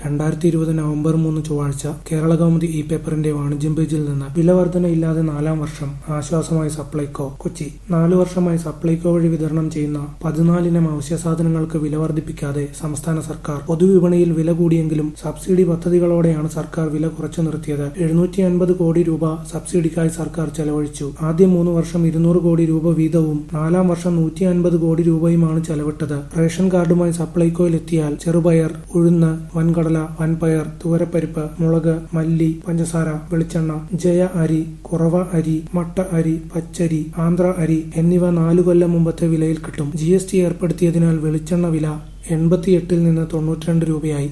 രണ്ടായിരത്തി ഇരുപത് നവംബർ മൂന്ന് ചൊവ്വാഴ്ച കേരള കൗമുദി ഇ പേപ്പറിന്റെ വാണിജ്യം പേജിൽ നിന്ന് വില വർധനയില്ലാതെ നാലാം വർഷം ആശ്വാസമായി സപ്ലൈകോ കൊച്ചി നാലു വർഷമായി സപ്ലൈകോ വഴി വിതരണം ചെയ്യുന്ന പതിനാലിനം അവശ്യ സാധനങ്ങൾക്ക് വില വർദ്ധിപ്പിക്കാതെ സംസ്ഥാന സർക്കാർ പൊതുവിപണിയിൽ വില കൂടിയെങ്കിലും സബ്സിഡി പദ്ധതികളോടെയാണ് സർക്കാർ വില കുറച്ചു നിർത്തിയത് എഴുന്നൂറ്റി അൻപത് കോടി രൂപ സബ്സിഡിക്കായി സർക്കാർ ചെലവഴിച്ചു ആദ്യം മൂന്ന് വർഷം ഇരുന്നൂറ് കോടി രൂപ വീതവും നാലാം വർഷം നൂറ്റി അൻപത് കോടി രൂപയുമാണ് ചെലവിട്ടത് റേഷൻ കാർഡുമായി സപ്ലൈകോയിൽ എത്തിയാൽ ചെറുപയർ ഉഴുന്ന് വൻകടല വൻപയർ തുവരപ്പരിപ്പ് മുളക് മല്ലി പഞ്ചസാര വെളിച്ചെണ്ണ ജയ അരി കുറവ അരി മട്ട അരി പച്ചരി ആന്ധ്ര അരി എന്നിവ നാലു കൊല്ലം മുമ്പത്തെ വിലയിൽ കിട്ടും ജി എസ് ടി ഏർപ്പെടുത്തിയതിനാൽ വെളിച്ചെണ്ണ വില എൺപത്തിയെട്ടിൽ നിന്ന് തൊണ്ണൂറ്റിരണ്ട് രൂപയായി